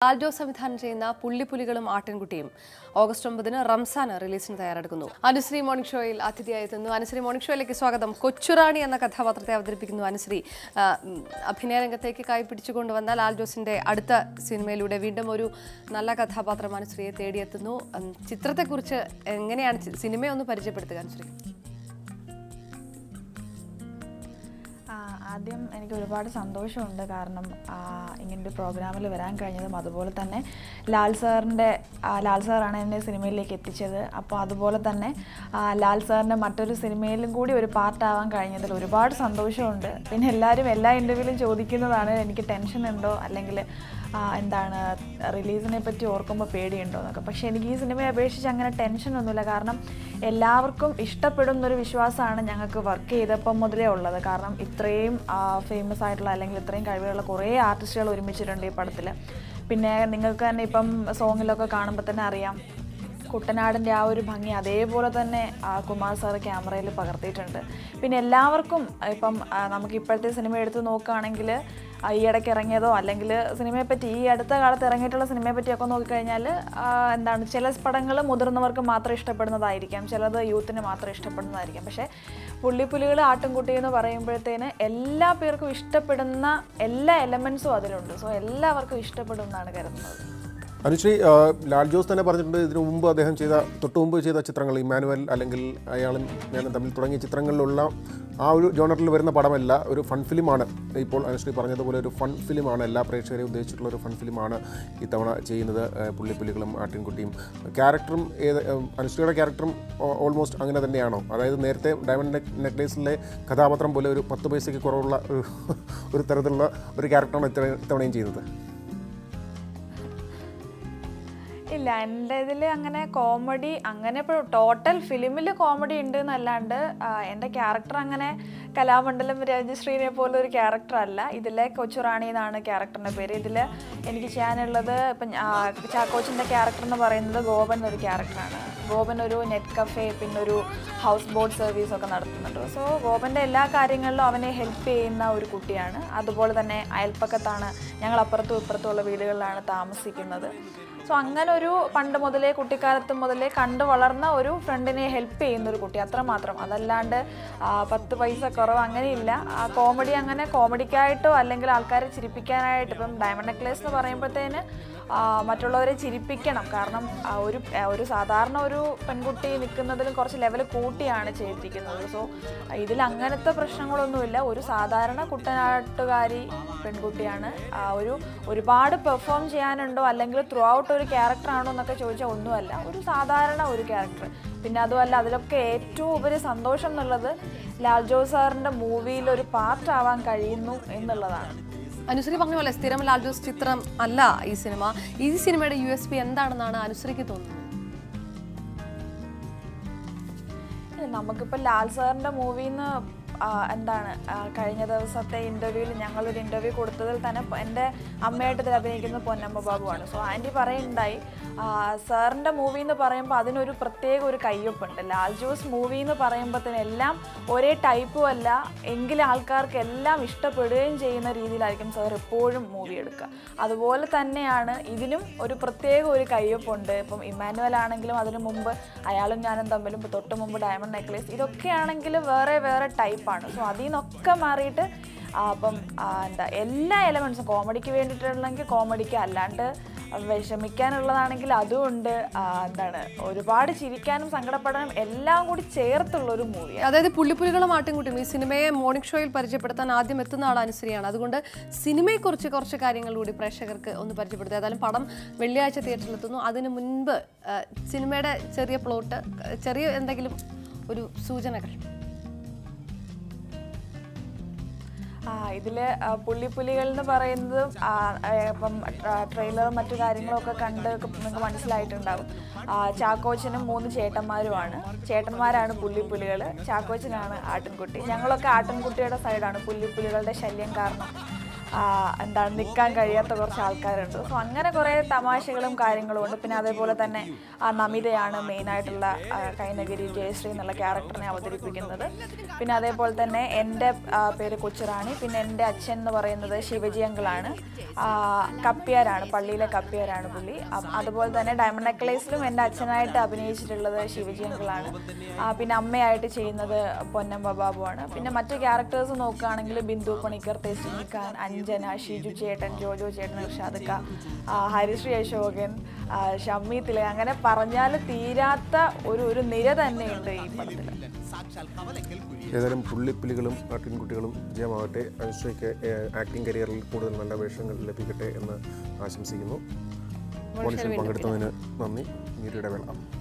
Aldo സംവിധാനം ചെയ്യുന്ന പുള്ളിപ്പുലികളും ആട്ടിൻകുട്ടിയും August ഒമ്പതിന് റംസാൻ റിലീസിന് തയ്യാറെടുക്കുന്നു അനുശ്രീ മോർണിംഗ് ഷോയിൽ അതിഥിയായി എത്തുന്നു അനുശ്രീ മോർണിംഗ് ഷോയിലേക്ക് സ്വാഗതം കൊച്ചുറാണി എന്ന കഥാപാത്രത്തെ അവതരിപ്പിക്കുന്നു അനുശ്രീ ആ, ഉം, അഭിനയ രംഗത്തേക്ക് കൈ പിടിച്ചുകൊണ്ടുവന്നാൽ ആൽഡോസിന്റെ അടുത്ത സിനിമയിലൂടെ വീണ്ടും ഒരു നല്ല കഥാപാത്രം അനുശ്രീയെ തേടിയെത്തുന്നു ഉം, ചിത്രത്തെക്കുറിച്ച് എങ്ങനെയാണ് ചി- സിനിമയൊന്ന് പരിചയപ്പെടുത്തുക അനുശ്രീ ആ, ആദ്യം എനിക്ക് ഒരുപാട് സന്തോഷമുണ്ട് കാരണം ആ, ഇങ്ങനൊരു പ്രോഗ്രാമിൽ വരാൻ കഴിഞ്ഞതും അതുപോലെ തന്നെ ലാൽ സാറിൻ്റെ ലാൽ സാറാണ് എന്നെ സിനിമയിലേക്ക് എത്തിച്ചത് അപ്പോൾ അതുപോലെ തന്നെ ആ, ലാൽ സാറിൻ്റെ മറ്റൊരു സിനിമയിലും കൂടി ഒരു പാർട്ടാവാൻ കഴിഞ്ഞതിൽ ഒരുപാട് സന്തോഷമുണ്ട് പിന്നെ എല്ലാവരും എല്ലാ ഇൻ്റർവ്യൂവിലും ചോദിക്കുന്നതാണ് എനിക്ക് ടെൻഷൻ ഉണ്ടോ അല്ലെങ്കിൽ ആ, എന്താണ് റിലീസിനെ പറ്റി ഓർക്കുമ്പോൾ പേടിയുണ്ടോ എന്നൊക്കെ പക്ഷേ എനിക്ക് ഈ സിനിമയെ അപേക്ഷിച്ച് അങ്ങനെ ടെൻഷനൊന്നുമില്ല കാരണം എല്ലാവർക്കും ഇഷ്ടപ്പെടുന്ന ഒരു വിശ്വാസമാണ് ഞങ്ങൾക്ക് വർക്ക് ചെയ്തപ്പം മുതലേ ഉള്ളത് കാരണം ഇത്രയും ഫേമസ് ആയിട്ടുള്ള അല്ലെങ്കിൽ ഇത്രയും കഴിവുള്ള കുറേ ആർട്ടിസ്റ്റുകൾ ഒരുമിച്ചിട്ടുണ്ട് ഈ പടത്തിൽ പിന്നെ നിങ്ങൾക്ക് തന്നെ ഇപ്പം സോങ്ങിലൊക്കെ കാണുമ്പോൾ തന്നെ അറിയാം കുട്ടനാടിൻ്റെ ആ ഒരു ഭംഗി അതേപോലെ തന്നെ ആ, കുമാർ സാറ് ക്യാമറയിൽ പകർത്തിയിട്ടുണ്ട് പിന്നെ എല്ലാവർക്കും ഇപ്പം ആ, നമുക്ക് ഇപ്പോഴത്തെ സിനിമ എടുത്ത് നോക്കുകയാണെങ്കിൽ ആ, ഈ ഇടയ്ക്ക് ഇറങ്ങിയതോ അല്ലെങ്കിൽ സിനിമയെ പറ്റി ഈ അടുത്ത കാലത്ത് ഇറങ്ങിയിട്ടുള്ള സിനിമയെ പറ്റിയൊക്കെ നോക്കിക്കഴിഞ്ഞാൽ ആ, എന്താണ് ചില പടങ്ങൾ മുതിർന്നവർക്ക് മാത്രം ഇഷ്ടപ്പെടുന്നതായിരിക്കാം ചിലത് യൂത്തിന് മാത്രം ഇഷ്ടപ്പെടുന്നതായിരിക്കാം പക്ഷേ പുള്ളിപ്പുലികൾ ആട്ടുംകുട്ടി എന്ന് പറയുമ്പോഴത്തേന് എല്ലാ പേർക്കും ഇഷ്ടപ്പെടുന്ന എല്ലാ എലമെൻസും അതിലുണ്ട് സോ എല്ലാവർക്കും ഇഷ്ടപ്പെടും എന്നാണ് കരുതുന്നത് അനുശ്രീ ആ, ലാൽ ജോസ് തന്നെ പറഞ്ഞിട്ടുണ്ട് ഇതിനു മുമ്പ് അദ്ദേഹം ചെയ്ത തൊട്ടു മുമ്പ് ചെയ്ത ചിത്രങ്ങൾ ഇമാനുവൽ അല്ലെങ്കിൽ അയാളും ഞാനും തമ്മിൽ തുടങ്ങിയ ചിത്രങ്ങളിലുള്ള ആ ഒരു ജോണറിൽ വരുന്ന പടമല്ല ഒരു ഫൺ ഫിലിമാണ് ഇപ്പോൾ അനുശ്രീ പറഞ്ഞതുപോലെ ഒരു ഫൺ ഫിലിമാണ് എല്ലാ പ്രേക്ഷകരെയും ഉദ്ദേശിച്ചിട്ടുള്ള ഒരു ഫൺ ഫിലിമാണ് ഇത്തവണ ചെയ്യുന്നത് ആ, പുള്ളിപ്പുലികളും ആട്ടിൻകുട്ടിയും ക്യാരക്ടറും ഏത് ആ, അനുശ്രീയുടെ ക്യാരക്ടറും ഓൾമോസ്റ്റ് അങ്ങനെ തന്നെയാണോ അതായത് നേരത്തെ ഡയമണ്ട് നെക് നെക്ലേസിലെ കഥാപാത്രം പോലെ ഒരു പത്ത് പൈസയ്ക്ക് കുറവുള്ള ഒരു ഒരു തരത്തിലുള്ള ഒരു ക്യാരക്ടറാണ് ഇത്തവണ ഇത്തവണയും ചെയ്യുന്നത് ഇല്ല എൻ്റെ ഇതിൽ അങ്ങനെ കോമഡി അങ്ങനെ ഇപ്പോൾ ടോട്ടൽ ഫിലിമിൽ കോമഡി ഉണ്ട് എന്നല്ലാണ്ട് ആ, എൻ്റെ ക്യാരക്ടർ അങ്ങനെ കലാമണ്ഡലം രാജശ്രീനെ പോലെ ഒരു ക്യാരക്ടർ അല്ല ഇതിലെ കൊച്ചുറാണി എന്നാണ് ക്യാരക്ടറിൻ്റെ പേര് ഇതിൽ എനിക്ക് ചെയ്യാനുള്ളത് ഇപ്പം ആ, ചാക്കോച്ചിൻ്റെ ക്യാരക്ടർ എന്ന് പറയുന്നത് ഗോപൻ എന്നൊരു ക്യാരക്ടറാണ് ഗോപൻ ഒരു നെറ്റ് കഫേ പിന്നെ ഒരു ഹൗസ് ബോട്ട് സർവീസ് ഒക്കെ നടത്തുന്നുണ്ട് സോ ഗോപൻ്റെ എല്ലാ കാര്യങ്ങളിലും അവനെ ഹെൽപ്പ് ചെയ്യുന്ന ഒരു കുട്ടിയാണ് അതുപോലെ തന്നെ അയൽപ്പക്കത്താണ് ഞങ്ങൾ അപ്പുറത്തും ഇപ്പുറത്തുമുള്ള വീടുകളിലാണ് താമസിക്കുന്നത് സോ അങ്ങനെ ഒരു പണ്ട് മുതലേ കുട്ടിക്കാലത്ത് മുതലേ കണ്ടു വളർന്ന ഒരു ഫ്രണ്ടിനെ ഹെൽപ്പ് ചെയ്യുന്ന ഒരു കുട്ടി അത്രമാത്രം അതല്ലാണ്ട് ആ, പത്ത് പൈസ കുറവ് അങ്ങനെയില്ല ആ കോമഡി അങ്ങനെ കോമഡിക്കായിട്ടോ അല്ലെങ്കിൽ ആൾക്കാരെ ചിരിപ്പിക്കാനായിട്ട് ഇപ്പം ഡയമണ്ട് നെക്ലേസ് എന്ന് പറയുമ്പോഴത്തേന് ആ, മറ്റുള്ളവരെ ചിരിപ്പിക്കണം കാരണം ആ, ഒരു ആ, ഒരു സാധാരണ ഒരു പെൺകുട്ടി നിൽക്കുന്നതിലും കുറച്ച് ലെവൽ കൂട്ടിയാണ് ചെയ്തിരിക്കുന്നത് സോ ഇതിൽ അങ്ങനത്തെ പ്രശ്നങ്ങളൊന്നുമില്ല ഒരു സാധാരണ കുട്ടനാട്ടുകാരി പെൺകുട്ടിയാണ് ആ, ഒരു ഒരുപാട് പെർഫോം ചെയ്യാനുണ്ടോ അല്ലെങ്കിൽ ത്രൂ ഔട്ട് ഒരു ക്യാരക്ടർ ആണോ എന്നൊക്കെ ചോദിച്ചാൽ ഒന്നുമല്ല ഒരു സാധാരണ ഒരു ക്യാരക്ടർ പിന്നെ അതുമല്ല അതിലൊക്കെ ഏറ്റവും ഉപരി സന്തോഷം എന്നുള്ളത് ലാൽ ജോസ് സാറിൻ്റെ മൂവിയിൽ ഒരു പാർട്ട് ആവാൻ കഴിയുന്നു എന്നുള്ളതാണ് അനുശ്രീ പറഞ്ഞ പോലെ സ്ഥിരം ലാൽ ജോസ് ചിത്രം അല്ല ഈ സിനിമ ഈ സിനിമയുടെ യു എസ് പി എന്താണെന്നാണ് അനുശ്രീക്ക് തോന്നുന്നത് ഇല്ല, നമുക്കിപ്പോൾ ലാൽ സാറിൻ്റെ മൂവിന്ന് എന്താണ് ആ, കഴിഞ്ഞ ദിവസത്തെ ഇൻ്റർവ്യൂവിൽ ഞങ്ങളൊരു ഇൻ്റർവ്യൂ കൊടുത്തതിൽ തന്നെ പൊ- എൻ്റെ അമ്മയായിട്ട് ഇതിൽ അഭിനയിക്കുന്നത് പൊന്നമ്മ ബാബുവാണ് സോ ആൻറ്റി പറയുണ്ടായി സാറിൻ്റെ മൂവി എന്ന് പറയുമ്പോൾ അതിനൊരു പ്രത്യേക ഒരു കയ്യൊപ്പുണ്ട് ലാൽ ജോസ് മൂവി എന്ന് പറയുമ്പോഴത്തേനും എല്ലാം ഒരേ ടൈപ്പും അല്ല എങ്കിലും ആൾക്കാർക്ക് എല്ലാം ഇഷ്ടപ്പെടുകയും ചെയ്യുന്ന രീതിയിലായിരിക്കും സാർ എപ്പോഴും മൂവി എടുക്കുക അതുപോലെ തന്നെയാണ് ഇതിലും ഒരു പ്രത്യേക ഒരു കയ്യൊപ്പുണ്ട് ഇപ്പം ഇമാനുവൽ ആണെങ്കിലും അതിനു മുമ്പ് അയാളും ഞാനും തമ്മിലും ഇപ്പം തൊട്ട് മുമ്പ് ഡയമണ്ട് നെക്ലേസ് ഇതൊക്കെ ആണെങ്കിൽ വേറെ വേറെ ടൈപ്പാണ് സോ അതിൽ നിന്നൊക്കെ മാറിയിട്ട് ആ, അപ്പം ആ, എന്താ എല്ലാ എലമെൻസും കോമഡിക്ക് വേണ്ടിയിട്ടുള്ളെങ്കിൽ കോമഡിക്ക് അല്ലാണ്ട് വിഷമിക്കാനുള്ളതാണെങ്കിൽ അതും ഉണ്ട് ആ, എന്താണ് ഒരുപാട് ചിരിക്കാനും സങ്കടപ്പെടാനും എല്ലാം കൂടി ചേർത്തുള്ള ഒരു മൂവിയാണ് അതായത് പുള്ളിപ്പുലികളും ആട്ടിൻകുട്ടിയും ഈ സിനിമയെ മോർണിംഗ് ഷോയിൽ പരിചയപ്പെടുത്താൻ ആദ്യം എത്തുന്ന ആൾ അനുശ്രീയാണ് അതുകൊണ്ട് സിനിമയെക്കുറിച്ച് കുറച്ച് കാര്യങ്ങൾ കൂടി പ്രേക്ഷകർക്ക് ഒന്ന് പരിചയപ്പെടുത്തുക ഏതായാലും പടം വെള്ളിയാഴ്ച തിയേറ്ററിലെത്തുന്നു അതിന് മുൻപ് ആ, സിനിമയുടെ ചെറിയ പ്ലോട്ട് ചെറിയ എന്തെങ്കിലും ഒരു സൂചനകൾ ആ ഇതില് ആ, പുള്ളിപ്പുലികൾ എന്ന് പറയുന്നത് ആ, ആ, ഇപ്പം ട്രെയിലറും മറ്റു കാര്യങ്ങളും ഒക്കെ കണ്ട് നിങ്ങൾക്ക് മനസ്സിലായിട്ടുണ്ടാവും ആ, ചാക്കോച്ചനും മൂന്ന് ചേട്ടന്മാരുമാണ് ചേട്ടന്മാരാണ് പുള്ളിപ്പുലികൾ ചാക്കോച്ചനാണ് ആട്ടിൻകുട്ടി ഞങ്ങളൊക്കെ ആട്ടിൻകുട്ടിയുടെ സൈഡാണ് പുള്ളിപ്പുലികളുടെ ശല്യം കാരണം ആ, എന്താണ് നിൽക്കാൻ കഴിയാത്ത കുറച്ച് ആൾക്കാരുണ്ട് സോ അങ്ങനെ കുറേ തമാശകളും കാര്യങ്ങളും ഉണ്ട് പിന്നെ അതേപോലെ തന്നെ ആ നമിതയാണ് മെയിനായിട്ടുള്ള കൈനഗിരി ജയശ്രീ എന്നുള്ള ക്യാരക്ടറിനെ അവതരിപ്പിക്കുന്നത് പിന്നെ അതേപോലെ തന്നെ എൻ്റെ ആ, പേര് കൊച്ചുറാണി പിന്നെ എൻ്റെ അച്ഛൻ എന്ന് പറയുന്നത് ശിവജി അങ്കിളാണ് ആ, കപ്പ്യാരാണ് പള്ളിയിലെ കപ്പ്യാരാണ് പുള്ളി അ- അതുപോലെ തന്നെ ഡയമണ്ട് നെക്ലേസിലും എൻ്റെ അച്ഛനായിട്ട് അഭിനയിച്ചിട്ടുള്ളത് ശിവജി അങ്കിളാണ് ആ, പിന്നെ അമ്മയായിട്ട് ചെയ്യുന്നത് പൊന്നമ്മ ബാബുവാണ് പിന്നെ മറ്റു ക്യാരക്ടേഴ്സ് നോക്കുകയാണെങ്കിൽ ബിന്ദു പണിക്കർ തെസ്റ്റിനി ഖാൻ അഞ്ജന ഷിജു ചേട്ടൻ ജോജോ ചേട്ടൻ ഇർഷാദ് ഖാ ആ, ഹരിശ്രീ അശോകൻ ആ, ഷമ്മി തിലകൻ അങ്ങനെ പറഞ്ഞാൽ തീരാത്ത ഒരു ഒരു നിര തന്നെയുണ്ട് ഈ പടത്തിൽ ഏതായാലും പുള്ളിപ്പുലികളും ആട്ടിൻകുട്ടികളും വിജയമാവട്ടെ അനുശ്രീക്ക് ആക്ടിംഗ് കരിയറിൽ കൂടുതൽ നല്ല വേഷങ്ങൾ ലഭിക്കട്ടെ എന്ന് ആശംസിക്കുന്നു മോണിഷയിൽ പങ്കെടുത്തതിന് നന്ദി മീരയുടെ വേള